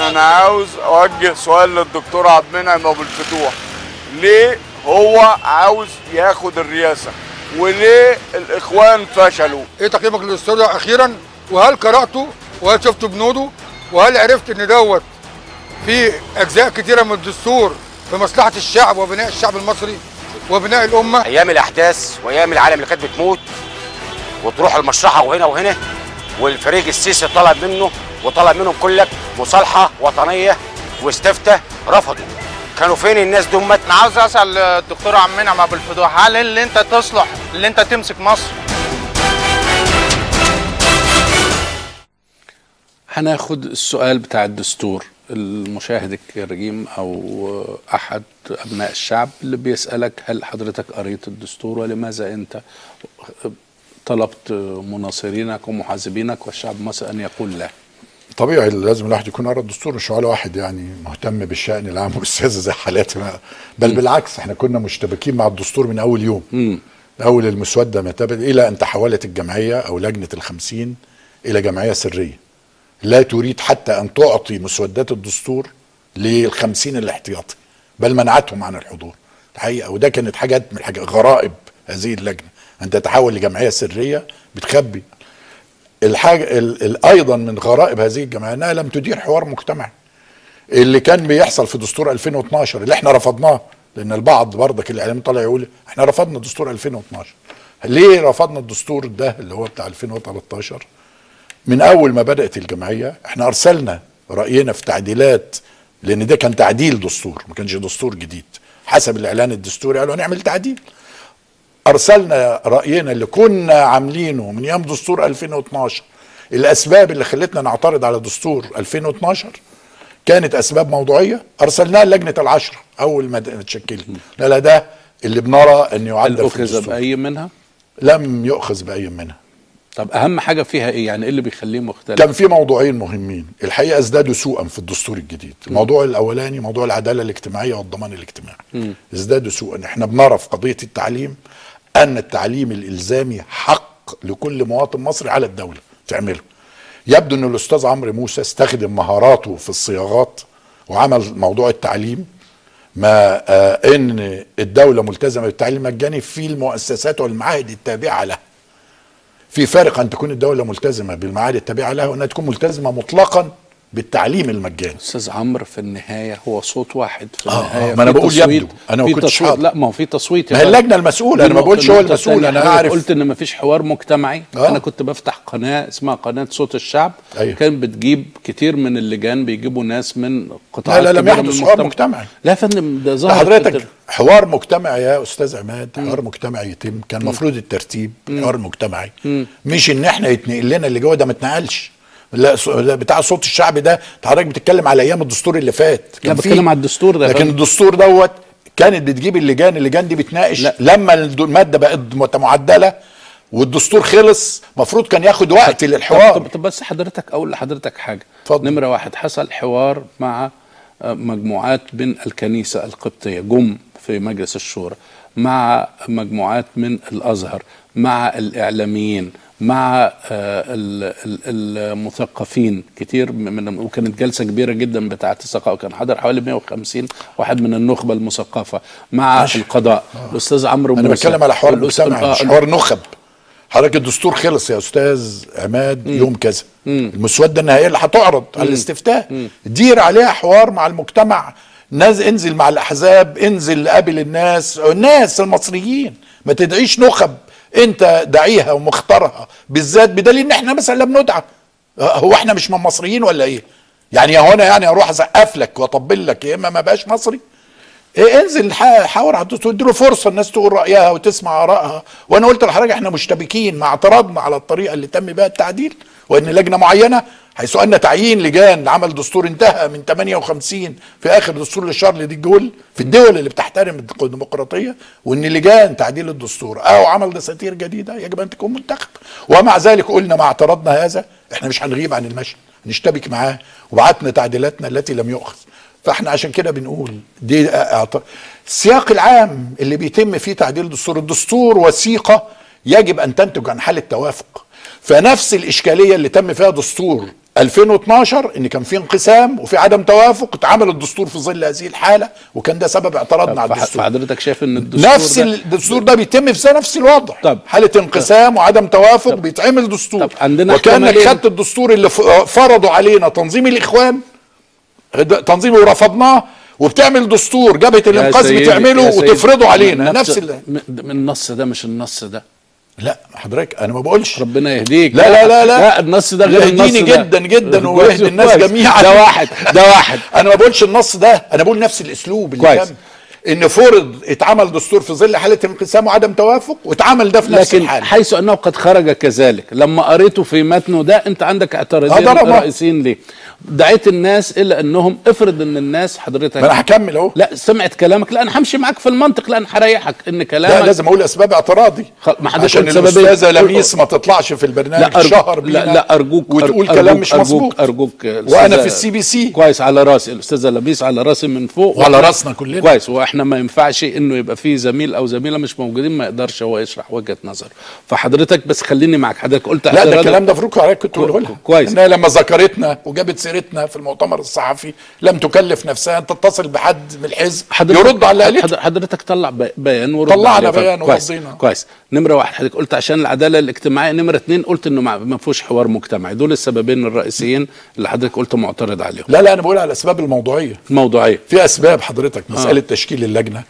انا عاوز اوجه سؤال للدكتور عبد المنعم ابو الفتوح ليه هو عاوز ياخد الرئاسه وليه الاخوان فشلوا ايه تقييمك للدستور ده اخيرا وهل قراته وهل شفت بنوده وهل عرفت ان دوت في اجزاء كتيره من الدستور في مصلحه الشعب وبناء الشعب المصري وبناء الامه ايام الاحداث وايام العالم اللي كانت بتموت وتروح المشرحه وهنا وهنا والفريق السيسي طلب منه وطلب منهم كلك مصالحه وطنيه واستفتاء رفضوا كانوا فين الناس دمت انا عاوز اسال الدكتور عم منعم ابو الفتوح هل اللي انت تصلح اللي انت تمسك مصر هناخد السؤال بتاع الدستور المشاهد الكريم او احد ابناء الشعب اللي بيسالك هل حضرتك قريت الدستور ولماذا انت طلبت مناصرينك ومحاسبينك والشعب المصري ان يقول لا طبيعي لازم الواحد يكون قرا الدستور مش ولا واحد يعني مهتم بالشأن العام والاستاذ زي حالاتنا بل بالعكس احنا كنا مشتبكين مع الدستور من اول يوم مم. اول المسوده ما تبت الى ان تحولت الجمعيه او لجنه الخمسين الى جمعيه سريه لا تريد حتى ان تعطي مسودات الدستور للخمسين الاحتياطي بل منعتهم عن الحضور الحقيقه وده كانت حاجات من الحاجات غرائب هذه اللجنه ان تتحول لجمعيه سريه بتخبي الحاجه ال ال ايضا من غرائب هذه الجمعيه انها لم تدير حوار مجتمعي اللي كان بيحصل في دستور 2012 اللي احنا رفضناه لان البعض برضك الاعلام طالع يقول احنا رفضنا دستور 2012 ليه رفضنا الدستور ده اللي هو بتاع 2013 من اول ما بدات الجمعيه احنا ارسلنا راينا في تعديلات لان ده كان تعديل دستور ما كانش دستور جديد حسب الاعلان الدستوري قالوا هنعمل تعديل ارسلنا راينا اللي كنا عاملينه من ايام دستور 2012 الاسباب اللي خلتنا نعترض على دستور 2012 كانت اسباب موضوعيه ارسلناها لجنه العشره اول ما اتشكلت لا لا ده اللي بنرى ان هل يعدل في اخذ الدستور باي منها لم يؤخذ باي منها طب اهم حاجه فيها ايه يعني ايه اللي بيخليه مختلف كان في موضوعين مهمين الحقيقه ازدادوا سوءا في الدستور الجديد الموضوع الاولاني موضوع العداله الاجتماعيه والضمان الاجتماعي ازدادوا سوءا احنا بنرى في قضيه التعليم ان التعليم الالزامي حق لكل مواطن مصري على الدوله تعمله يبدو ان الاستاذ عمرو موسى استخدم مهاراته في الصياغات وعمل موضوع التعليم ما آه ان الدوله ملتزمه بالتعليم المجاني في المؤسسات والمعاهد التابعه لها في فارق ان تكون الدوله ملتزمه بالمعاهد التابعه لها وانها تكون ملتزمه مطلقا بالتعليم المجاني استاذ عمرو في النهايه هو صوت واحد في آه، النهايه آه، ما أنا في بقول تصويت- يبدو. أنا ما في كنتش تصويت حاضر. لا ما هو في تصويت ما هي اللجنه المسؤوله انا ما بقولش هو المسؤول انا عارف قلت ان ما فيش حوار مجتمعي آه. انا كنت بفتح قناه اسمها قناه صوت الشعب أيوة. كان بتجيب كتير من اللجان بيجيبوا ناس من قطاعات لا، لا، لم كبيرة يحدث من حوار المجتمع. مجتمعي. لا يا فندم ده ده ظهر حضرتك حوار مجتمعي يا استاذ عماد حوار مجتمعي يتم كان المفروض الترتيب حوار مجتمعي مش ان احنا يتنقل لنا اللي جوه ده ما اتنقلش لا ص- لا بتاع صوت الشعب ده أنت حضرتك بتتكلم على ايام الدستور اللي فات لا كان فيه- بتكلم على الدستور ده يا لكن فندم. الدستور دوت كانت بتجيب اللجان اللجان دي بتناقش لا. لما الد- الماده بقت معدله والدستور خلص المفروض كان ياخد وقت طب, للحوار طب, طب بس حضرتك اقول لحضرتك حاجه اتفضل. نمره واحد حصل حوار مع آه، مجموعات من الكنيسه القبطيه جم في مجلس الشورى مع مجموعات من الازهر مع الاعلاميين مع آه، ال- ال- المثقفين كتير من وكانت جلسه كبيره جدا بتاعه الثقافه وكان حضر حوالي 150 واحد من النخبه المثقفه مع ماشي. القضاء الاستاذ عمرو انا موسى بتكلم على حوار والأستاذ- مجتمعي مش آه، حوار نخب حضرتك الدستور خلص يا استاذ عماد يوم كذا المسوده النهائيه اللي هتعرض على الاستفتاء دير عليها حوار مع المجتمع ناز انزل مع الاحزاب انزل قابل الناس الناس المصريين ما تدعيش نخب انت داعيها ومختارها بالذات بدليل ان احنا مثلا لم ندعى هو احنا مش من مصريين ولا ايه يعني يا هنا يعني اروح اسقف لك واطبل لك يا اما ما بقاش مصري إيه انزل ح- حاور على الدستور اديله فرصه الناس تقول رايها وتسمع ارائها وانا قلت لحضرتك احنا مشتبكين مع اعتراضنا على الطريقه اللي تم بها التعديل وان لجنه معينه حيث ان تعيين لجان لعمل دستور انتهى من 58 في اخر دستور لشارل دي جول في الدول اللي بتحترم الديمقراطيه وان لجان تعديل الدستور او عمل دساتير جديده يجب ان تكون منتخب ومع ذلك قلنا مع اعتراضنا هذا احنا مش هنغيب عن المشهد نشتبك معاه وبعتنا تعديلاتنا التي لم يؤخذ فاحنا عشان كده بنقول دي أعط- السياق العام اللي بيتم فيه تعديل الدستور الدستور وثيقه يجب ان تنتج عن حاله توافق فنفس الاشكاليه اللي تم فيها دستور 2012 ان كان في انقسام وفي عدم توافق اتعمل الدستور في ظل هذه الحاله وكان ده سبب اعتراضنا على فح- الدستور فحضرتك شايف ان الدستور نفس ده- الدستور ده بيتم في نفس الوضع طب. حاله انقسام وعدم توافق بيتعمل دستور طب عندنا وكانك احتمالين. خدت الدستور اللي ف- فرضوا علينا تنظيم الاخوان ده تنظيم ورفضناه وبتعمل دستور جبهه يا الانقاذ سيدي- بتعمله يا سيدي، وتفرضه علينا نفس نفس ال... من من النص ده مش النص ده لا حضرتك انا ما بقولش ربنا يهديك لا لا لا لا لا النص ده غير النص يهديني ده جدا جدا كويس، ويهدي الناس كويس. جميعا ده واحد ده واحد انا ما بقولش النص ده انا بقول نفس الاسلوب اللي كويس. تم ان فرض اتعمل دستور في ظل حاله انقسام وعدم توافق واتعمل ده في نفس لكن الحاله حيث انه قد خرج كذلك لما قريته في متنه ده انت عندك آه، اعتراضين ده رمى. رئيسيين ليه دعيت الناس الى انهم افرض ان الناس حضرتك ما انا هكمل اهو لا سمعت كلامك لا انا همشي معاك في المنطق لا انا هريحك ان كلامك لا لازم اقول اسباب اعتراضي خل- ما حضرتك عشان قلت سببين. الاستاذه لميس ما تطلعش في البرنامج لا شهر أرجوك بينا لا, لا ارجوك وتقول أرجوك كلام مش أرجوك مظبوط ارجوك وانا أستاذة- في السي بي سي كويس على راسي الاستاذه لبيس على راسي من فوق وعلى وإحنا- راسنا كلنا. كويس واحنا ما ينفعش انه يبقى في زميل او زميله مش موجودين ما يقدرش هو يشرح وجهه نظره فحضرتك بس خليني معك حضرتك قلت لا ده اعتراض- الكلام ده فروك عليك كنت بقوله لها كويس. انها لما ذكرتنا وجابت سيرتنا في المؤتمر الصحفي لم تكلف نفسها ان تتصل بحد من الحزب حضرتك يرد على اللي قالته حضر- حضرتك طلع بي- بيان ورد طلعنا عليه. بيان كويس وردينا. كويس نمره واحد حضرتك قلت عشان العداله الاجتماعيه نمره اثنين قلت انه ما ما فيهوش حوار مجتمعي دول السببين الرئيسيين اللي حضرتك قلت معترض عليهم لا لا انا بقول على الاسباب الموضوعيه الموضوعيه في اسباب حضرتك مساله تشكيل اللجنه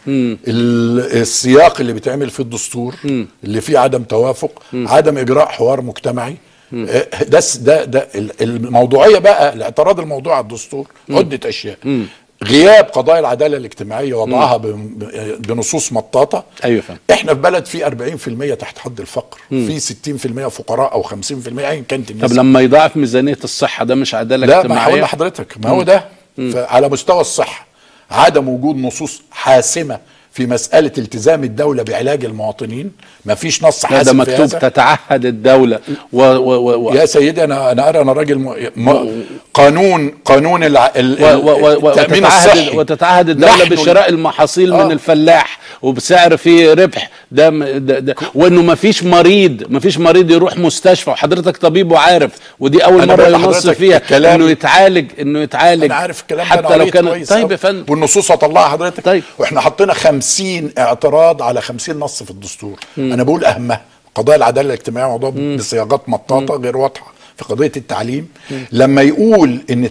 ال- السياق اللي بيتعمل في الدستور اللي فيه عدم توافق عدم اجراء حوار مجتمعي آه، ده س- ده ده ال- الموضوعيه بقى الاعتراض الموضوع على الدستور عده اشياء غياب قضايا العداله الاجتماعيه وضعها ب- ب- بنصوص مطاطه ايوه فاهم احنا في بلد فيه 40% تحت حد الفقر في 60% فقراء او 50% ايا كانت طب النسبه لما يضاعف ميزانيه الصحه ده مش عداله لا ما اجتماعيه هقول لحضرتك ما هو ده على مستوى الصحه عدم وجود نصوص حاسمه في مساله التزام الدوله بعلاج المواطنين ما فيش نص لا ده حاسم في مكتوب هذا تتعهد الدوله و و و و يا سيدي انا انا ارى انا راجل م... م... قانون قانون الع... ال... و و و التامين وتتعهد الصحي وتتعهد الدوله نحن- بشراء المحاصيل آه. من الفلاح وبسعر فيه ربح ده, م- ده, ده وانه ما فيش مريض ما فيش مريض يروح مستشفى وحضرتك طبيب وعارف ودي اول أنا مره بقول ينص لحضرتك فيها الكلام- انه يتعالج انه يتعالج انا عارف الكلام ده حتى أنا لو قريت كان كويس طيب أوي. يا فندم والنصوص هطلعها حضرتك طيب. واحنا حطينا 50 اعتراض على 50 نص في الدستور انا بقول اهمها قضايا العداله الاجتماعيه موضوع بصياغات مطاطه غير واضحه في قضيه التعليم لما يقول ان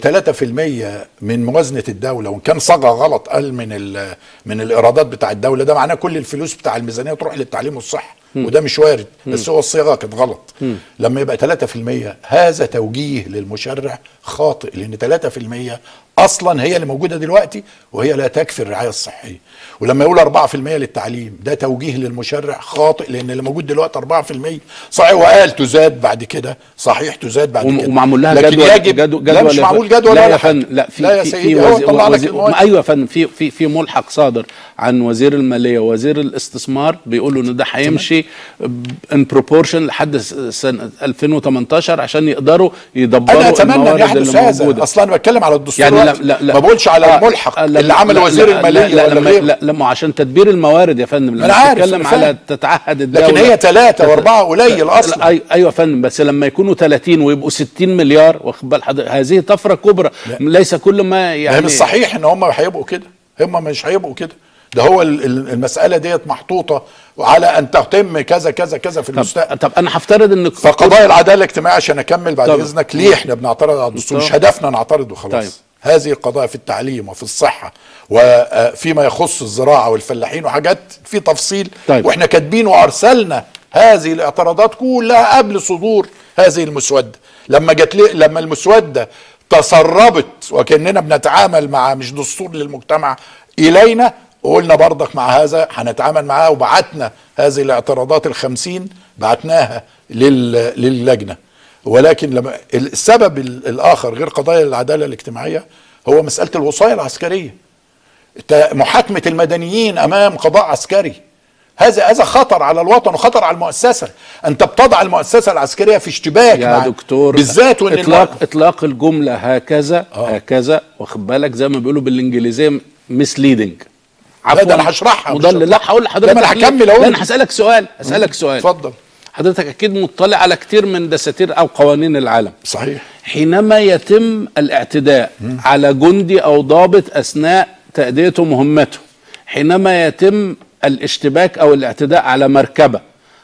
3% من موازنه الدوله وان كان صاغه غلط قال من ال- من الايرادات بتاع الدوله ده معناه كل الفلوس بتاع الميزانيه تروح للتعليم والصحه وده مش وارد بس هو الصياغه كانت غلط لما يبقى 3% هذا توجيه للمشرع خاطئ لان 3% اصلا هي اللي موجوده دلوقتي وهي لا تكفي الرعايه الصحيه ولما يقول 4% للتعليم ده توجيه للمشرع خاطئ لان اللي موجود دلوقتي 4% صحيح وقال تزاد بعد كده صحيح تزاد بعد وم- كده ومعمول لها لكن جدول يجب جدول لا مش يا معمول فندم. جدول لا ولا يا حاجة. فندم لا في لا يا في- سيدي في هو وزي- طلع لك وزي- المواد. ايوه يا فندم في في في ملحق صادر عن وزير الماليه ووزير الاستثمار بيقولوا ان ده هيمشي ان بروبورشن لحد س- سنه 2018 عشان يقدروا يدبروا انا اتمنى ان الموارد يحدث اللي هذا موجوده اصلا انا بتكلم على الدستور يعني لا دلوقتي. لا لا ما بقولش على آه، الملحق آه، لا- اللي عمله لا- وزير لا- الماليه لا لا ولا لما- غيره لا لا ما عشان تدبير الموارد يا فندم لما أنا عارف، تتكلم أنا على فاهم. تتعهد الدوله لكن هي ثلاثة وأربعة قليل أصلا لا، أي- ايوه يا فندم بس لما يكونوا 30 ويبقوا 60 مليار واخد بال حضرتك هذه طفره كبرى ليس كل ما يعني يعني مش صحيح ان هم هيبقوا كده هم مش هيبقوا كده ده هو ال- ال- المسألة ديت محطوطة على أن تتم كذا كذا كذا في طب, المستقبل طب انا هفترض ان فقضايا العدالة الاجتماعية عشان أكمل بعد طب. إذنك ليه إحنا بنعترض على الدستور مش طب. هدفنا نعترض وخلاص طيب. هذه القضايا في التعليم وفي الصحة وفيما يخص الزراعة والفلاحين وحاجات في تفصيل طيب. واحنا كاتبين وارسلنا هذه الاعتراضات كلها قبل صدور هذه المسودة لما جت لي لما المسودة تسربت وكأننا بنتعامل مع مش دستور للمجتمع إلينا وقلنا برضك مع هذا هنتعامل معاه وبعتنا هذه الاعتراضات الخمسين بعتناها لل... للجنة ولكن لما السبب ال- الآخر غير قضايا العدالة الاجتماعية هو مسألة الوصاية العسكرية ت- محاكمة المدنيين أمام قضاء عسكري هذا هذا خطر على الوطن وخطر على المؤسسة أنت بتضع المؤسسة العسكرية في اشتباك يا مع دكتور بالذات وإن اطلاق الم- اطلاق الجمله هكذا هكذا واخد بالك زي ما بيقولوا بالانجليزيه مسليدنج لا ده أنا هشرحها مش مضل لا هشرحها. هقول لحضرتك لا، ما أنا ليه. هكمل أهو. لا انا هسالك سؤال هسالك سؤال اتفضل حضرتك اكيد مطلع على كتير من دساتير او قوانين العالم صحيح حينما يتم الاعتداء على جندي او ضابط اثناء تاديته مهمته حينما يتم الاشتباك او الاعتداء على مركبه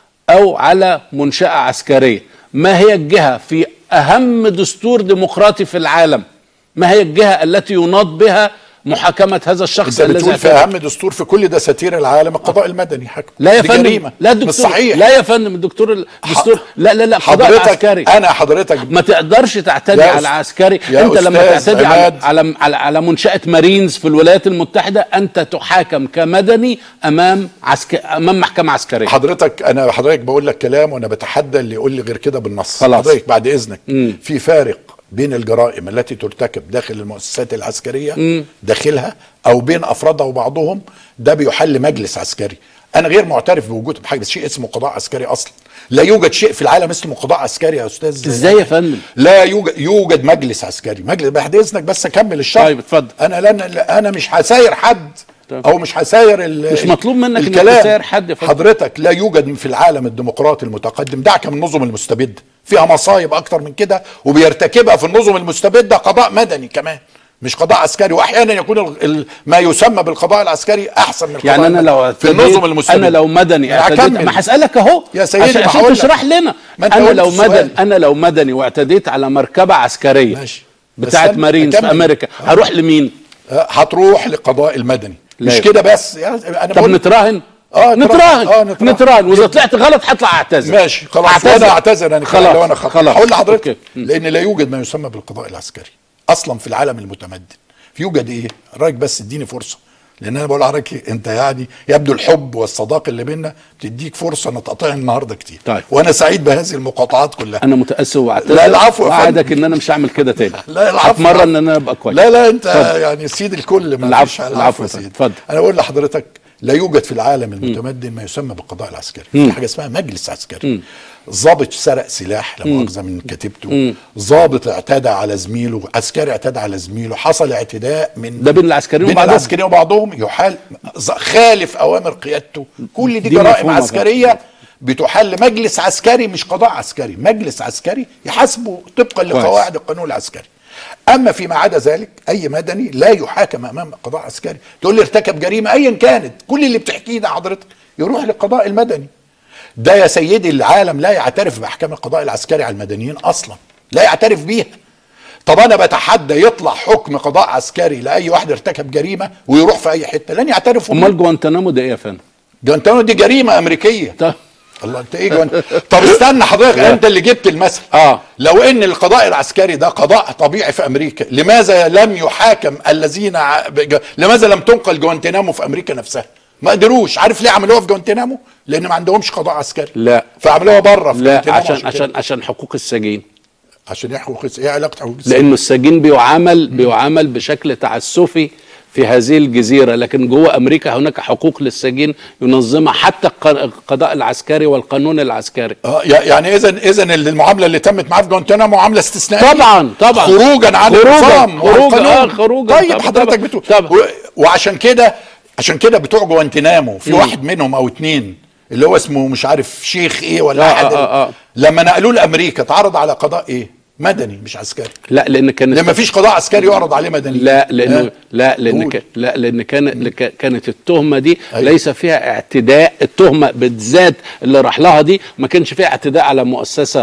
او على منشاه عسكريه ما هي الجهه في اهم دستور ديمقراطي في العالم ما هي الجهه التي يناط بها محاكمه هذا الشخص انت الذي بتقول في اعتدى؟ اهم دستور في كل دساتير العالم القضاء المدني حكم لا يا دي فندم جريمة. لا مش دكتور صحيح لا يا فندم الدكتور الدستور لا لا لا القضاء حضرتك العسكري انا حضرتك ما تقدرش تعتدي يا على أست- عسكري يا انت لما أستاذ تعتدي على عماد. على على, على منشاه مارينز في الولايات المتحده انت تحاكم كمدني امام عسك... امام محكمه عسكريه حضرتك انا حضرتك بقول لك كلام وانا بتحدى اللي يقول لي غير كده بالنص خلاص. حضرتك بعد اذنك مم. في فارق بين الجرائم التي ترتكب داخل المؤسسات العسكريه داخلها او بين افرادها وبعضهم ده بيحل مجلس عسكري انا غير معترف بوجود حاجه شيء اسمه قضاء عسكري اصلا لا يوجد شيء في العالم اسمه قضاء عسكري يا استاذ ازاي يا فندم لا يوجد يوجد مجلس عسكري مجلس بعد اذنك بس اكمل الشرح طيب، اتفضل. انا لن انا مش هساير حد طيب. او مش هساير ال- مش مطلوب منك إنك الكلام. تساير حد يا فندم. حضرتك لا يوجد في العالم الديمقراطي المتقدم دعك من النظم المستبده فيها مصايب اكتر من كده وبيرتكبها في النظم المستبده قضاء مدني كمان مش قضاء عسكري واحيانا يكون ال- ال- ما يسمى بالقضاء العسكري احسن من القضاء يعني انا المدني. لو في اعتديت النظم المستبده انا لو مدني أنا اعتديت هكمل. ما هسالك اهو يا سيدي، عشان, ما عشان هقول لك. تشرح لنا ما أنت انا قلت لو السؤال. مدني انا لو مدني واعتديت على مركبه عسكريه ماشي. بتاعت بس مارينز في أكمل. امريكا آه. هروح لمين آه، هتروح لقضاء المدني لا مش يبقى. كده بس يا- انا طب بقول نتراهن آه، نتراهن آه، نتراهن. نتراهن واذا طلعت غلط هطلع اعتذر ماشي خلاص أعتذر. وانا اعتذر انا خلاص لو انا خطأ خلاص هقول لحضرتك أوكي. م. لان لا يوجد ما يسمى بالقضاء العسكري اصلا في العالم المتمدن يوجد ايه رايك بس اديني فرصه لان انا بقول لحضرتك انت يعني يبدو الحب والصداقه اللي بينا بتديك فرصه نتقاطع النهارده كتير طيب. وانا سعيد بهذه المقاطعات كلها انا متاسف واعتذر لا، العفو يا وعدك فندم. ان انا مش هعمل كده تاني لا العفو اتمرن العفو. ان انا ابقى كويس لا لا انت اتفضل. يعني سيد الكل ما العفو، فيش- العفو يا يا فندم. سيدي اتفضل. انا بقول لحضرتك لا يوجد في العالم المتمدن ما يسمى بالقضاء العسكري في حاجه اسمها مجلس عسكري ضابط سرق سلاح لا مؤاخذه من كتيبته ضابط اعتدى على زميله عسكري اعتدى على زميله حصل اعتداء من ده بين العسكريين بين وبعضهم. العسكريين وبعضهم يحال ز- خالف اوامر قيادته كل دي, دي جرائم مفهومة عسكريه بتحل مجلس عسكري مش قضاء عسكري مجلس عسكري يحاسبه طبقا كويس. لقواعد القانون العسكري اما فيما عدا ذلك اي مدني لا يحاكم امام قضاء عسكري تقول لي ارتكب جريمه ايا كانت كل اللي بتحكيه ده حضرتك يروح للقضاء المدني ده يا سيدي العالم لا يعترف باحكام القضاء العسكري على المدنيين اصلا لا يعترف بيها طب انا بتحدى يطلع حكم قضاء عسكري لاي واحد ارتكب جريمه ويروح في اي حته لن يعترفوا بيه امال جوانتانامو ده ايه يا فندم جوانتانامو دي جريمه امريكيه طب الله انت ايه جوان طب استنى حضرتك انت اللي جبت المثل اه لو ان القضاء العسكري ده قضاء طبيعي في امريكا لماذا لم يحاكم الذين ع- بج- لماذا لم تنقل جوانتنامو في امريكا نفسها ما قدروش عارف ليه عملوها في جوانتنامو لان ما عندهمش قضاء عسكري لا. فعملوها بره في لا جوانتنامو عشان كده. عشان عشان حقوق السجين عشان يحقوا خس... ايه علاقه حقوق السجن؟ لانه السجين بيعامل بيعامل بشكل تعسفي في هذه الجزيرة لكن جوه أمريكا هناك حقوق للسجين ينظمها حتى الق- القضاء العسكري والقانون العسكري اه يع- يعني اذا اذا المعامله اللي تمت معاه في جوانتنامو معامله استثنائيه طبعا طبعا خروجا عن خروجا النظام خروجا والقانون. آه خروجا طيب طبعا حضرتك طبعا بتقول طبعا و- وعشان كده عشان كده بتوع جوانتنامو في واحد منهم او اتنين اللي هو اسمه مش عارف شيخ ايه ولا آه، احد آه، آه. لما نقلوه لامريكا اتعرض على قضاء ايه؟ مدني مش عسكري لا لأن كانت لما فيش قضاء عسكري يعرض عليه مدني لا لانه ها؟ لا لان قول. ك... لا لان كان لك- كانت التهمه دي أيوة. ليس فيها اعتداء التهمه بالذات اللي راح لها دي ما كانش فيها اعتداء على مؤسسه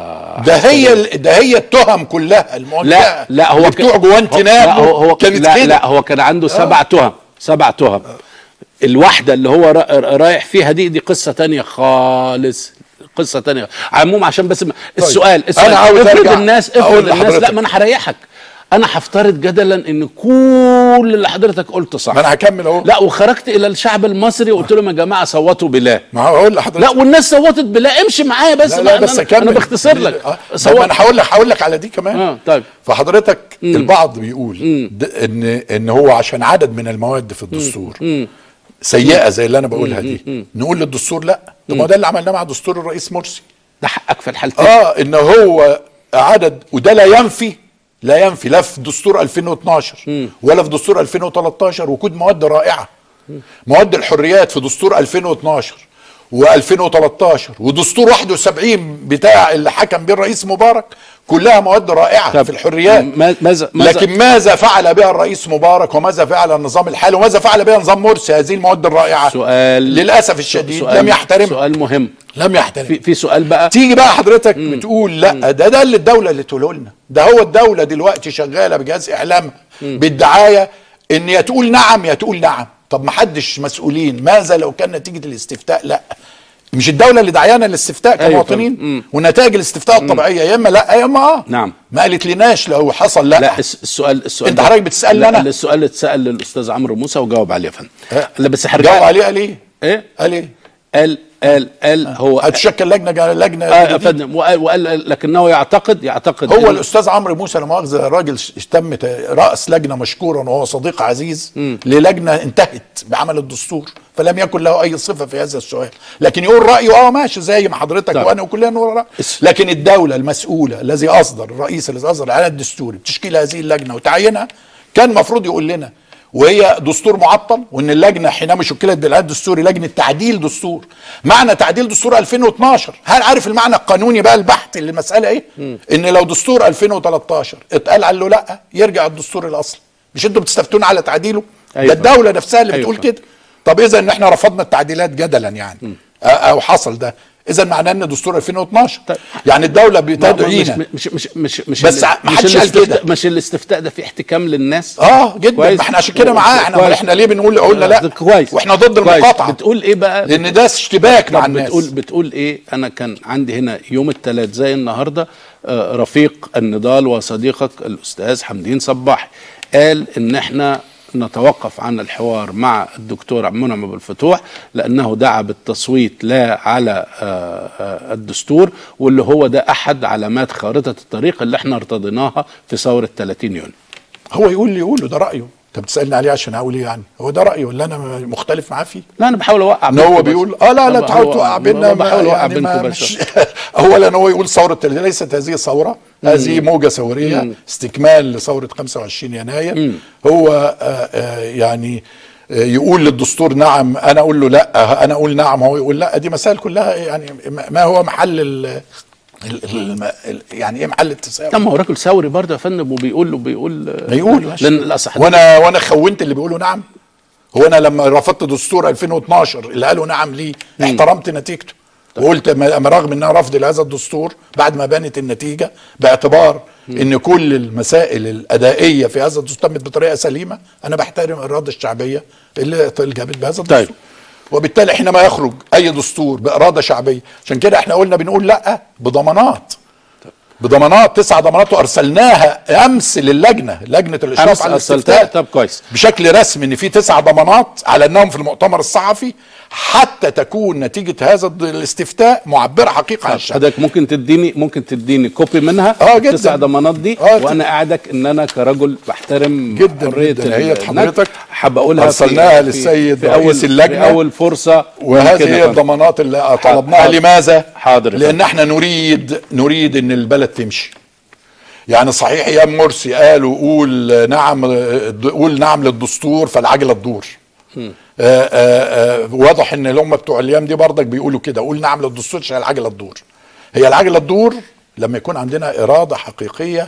ده هي ال- ده هي التهم كلها الموجهه لا لا هو اللي ك- بتوع جوانتنامو لا هو, هو كانت لا, كده لا هو كان عنده سبع تهم سبع تهم الواحده اللي هو را- رايح فيها دي دي قصه تانية خالص قصه تانية عموم عشان بس ما- السؤال السؤال أنا عاوز افرض أرجع الناس أقول افرض الناس لا لحضرتك. ما انا هريحك انا هفترض جدلا ان كل اللي حضرتك قلته صح ما انا هكمل اهو لا وخرجت الى الشعب المصري وقلت لهم يا جماعه صوتوا بلا ما هقول لحضرتك لا والناس صوتت بلا امشي معايا بس لا, ما لا أنا- بس انا, اكمل أنا بختصر لك آه. صوت- ما انا هقول لك هقول لك على دي كمان اه طيب فحضرتك البعض بيقول د- ان ان هو عشان عدد من المواد في الدستور سيئه زي اللي انا بقولها دي نقول للدستور لا طب ما ده اللي عملناه مع دستور الرئيس مرسي ده حقك في الحالتين اه ان هو عدد وده لا ينفي لا ينفي لا في دستور 2012 ولا في دستور 2013 وجود مواد رائعه مواد الحريات في دستور 2012 و2013 ودستور 71 بتاع اللي حكم بيه الرئيس مبارك كلها مواد رائعه طب في الحريات ما- ماذا ماذا لكن ماذا فعل بها الرئيس مبارك وماذا فعل النظام الحالي وماذا فعل بها نظام مرسي هذه المواد الرائعه سؤال للاسف الشديد سؤال لم يحترم سؤال مهم لم يحترم في في سؤال بقى تيجي بقى حضرتك بتقول لا ده ده اللي الدوله اللي تقوله لنا ده هو الدوله دلوقتي شغاله بجهاز اعلامها بالدعايه ان يا تقول نعم يا تقول نعم طب ما حدش مسؤولين ماذا لو كان نتيجه الاستفتاء لا مش الدوله اللي دعيانا للاستفتاء أيوة كمواطنين فهمت. مم. ونتائج الاستفتاء الطبيعيه يا اما لا يا اما اه نعم. ما قالت لناش لو حصل لا, لا الس- السؤال السؤال أنت ده- حضرتك بتسألني لا، أنا؟ السؤال اللي اتسال للاستاذ عمرو موسى وجاوب عليه يا فندم ها؟ لا بس جاوب هرجع عليه قال ايه؟ ايه قال ايه؟ قال قال قال هو هتشكل لجنه لجنه آه يا جديدة. فندم وقال, وقال لكنه يعتقد يعتقد هو إن- الاستاذ عمرو موسى لا مؤاخذه راجل ش- تم ت- راس لجنه مشكورا وهو صديق عزيز للجنه انتهت بعمل الدستور فلم يكن له اي صفه في هذا السؤال لكن يقول رايه اه ماشي زي ما حضرتك طيب. وانا وكلنا نقول راي اس- لكن الدوله المسؤوله الذي اصدر الرئيس الذي اصدر الاعلان الدستوري بتشكيل هذه اللجنه وتعيينها كان المفروض يقول لنا وهي دستور معطل وان اللجنه حينما شكلت بالاعلان الدستوري لجنه تعديل دستور معنى تعديل دستور 2012 هل عارف المعنى القانوني بقى البحث للمساله ايه ان لو دستور 2013 اتقال عنه لا يرجع الدستور الاصلي مش انتوا بتستفتون على تعديله أيوة. ده الدوله نفسها اللي أيوة. بتقول كده طب اذا ان احنا رفضنا التعديلات جدلا يعني آه، او حصل ده اذا معناه ان دستور 2012 طيب. يعني الدوله ما- مش بتدعينا مش مش مش مش بس ال- ما مش حدش قال الاستفتاء- كده. مش الاستفتاء ده في احتكام للناس اه جدا كويس. ما احنا عشان كده معاه احنا كويس. احنا ليه بنقول قلنا لا كويس واحنا ضد كويس. المقاطعه بتقول ايه بقى لان ده اشتباك مع طب الناس بتقول بتقول ايه انا كان عندي هنا يوم الثلاث زي النهارده آه، رفيق النضال وصديقك الاستاذ حمدين صباحي قال ان احنا نتوقف عن الحوار مع الدكتور عبد المنعم ابو الفتوح لانه دعا بالتصويت لا على آه، آه، الدستور واللي هو ده احد علامات خارطه الطريق اللي احنا ارتضيناها في ثوره 30 يونيو هو يقول اللي يقوله ده رايه انت بتسالني عليه عشان اقول ايه يعني هو ده رايه اللي انا مختلف معاه فيه لا انا بحاول اوقع ان بينكم هو بس. بيقول اه لا لا أنا تحاول بحاول- توقع بينا ما- بحاول اوقع يعني ما بينكم مش بس اولا هو يقول ثوره 30 ليست هذه ثوره هذه موجه ثوريه استكمال لثوره 25 يناير هو آه، آه، يعني آه، يقول للدستور نعم انا اقول له لا انا اقول نعم هو يقول لا دي مسائل كلها يعني ما ما هو محل ال ال- ال- ال- يعني ايه محل التساؤل طب ما هو راجل ثوري برضه يا فندم وبيقول وبيقول يقول ماشي. لان الاصح وانا وانا خونت اللي بيقولوا نعم هو انا لما رفضت دستور 2012 اللي قالوا نعم ليه احترمت نتيجته وقلت ما ما رغم ان انا رفض لهذا الدستور بعد ما بانت النتيجه باعتبار ان كل المسائل الادائيه في هذا الدستور تمت بطريقه سليمه انا بحترم الاراده الشعبيه اللي اللي جابت بهذا الدستور طيب. وبالتالي حينما يخرج اي دستور باراده شعبيه عشان كده احنا قلنا بنقول لا بضمانات بضمانات تسع ضمانات وارسلناها امس للجنه لجنه الاشراف امس على ارسلتها الاستفتاء طب كويس بشكل رسمي ان في تسع ضمانات اعلناهم في المؤتمر الصحفي حتى تكون نتيجه هذا الد- الاستفتاء معبره حقيقه عن الشعب حضرتك ممكن تديني ممكن تديني كوبي منها آه، جداً. التسع ضمانات دي آه، وانا قاعدك ان انا كرجل بحترم جداً، حريه جداً. هي النقد. حضرتك حابب اقولها في- أرسلناها في- للسيد في رئيس أول- اللجنة. في اول فرصه وهذه ممكن هي يا فندم. الضمانات اللي طلبناها حاضر. لماذا؟ حاضر يا لان فندم. احنا نريد نريد ان البلد تمشي يعني صحيح ايام مرسي قالوا قول نعم قول نعم للدستور فالعجله تدور آه آه آه واضح ان الامه بتوع الايام دي برضك بيقولوا كده قول نعم للدستور عشان العجله تدور هي العجله تدور لما يكون عندنا اراده حقيقيه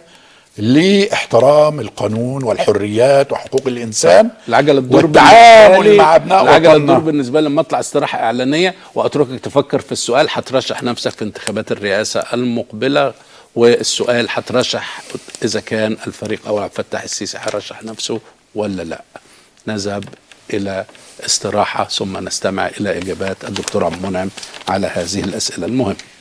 لاحترام القانون والحريات وحقوق الانسان العجله تدور والتعامل بالنسبة لي- مع ابناء العجله وطننا. تدور بالنسبه لي لما اطلع استراحه اعلانيه واتركك تفكر في السؤال هترشح نفسك في انتخابات الرئاسه المقبله والسؤال هترشح اذا كان الفريق اول عبد الفتاح السيسي هيرشح نفسه ولا لا نذهب الى استراحه ثم نستمع الى اجابات الدكتور عبد المنعم على هذه الاسئله المهمه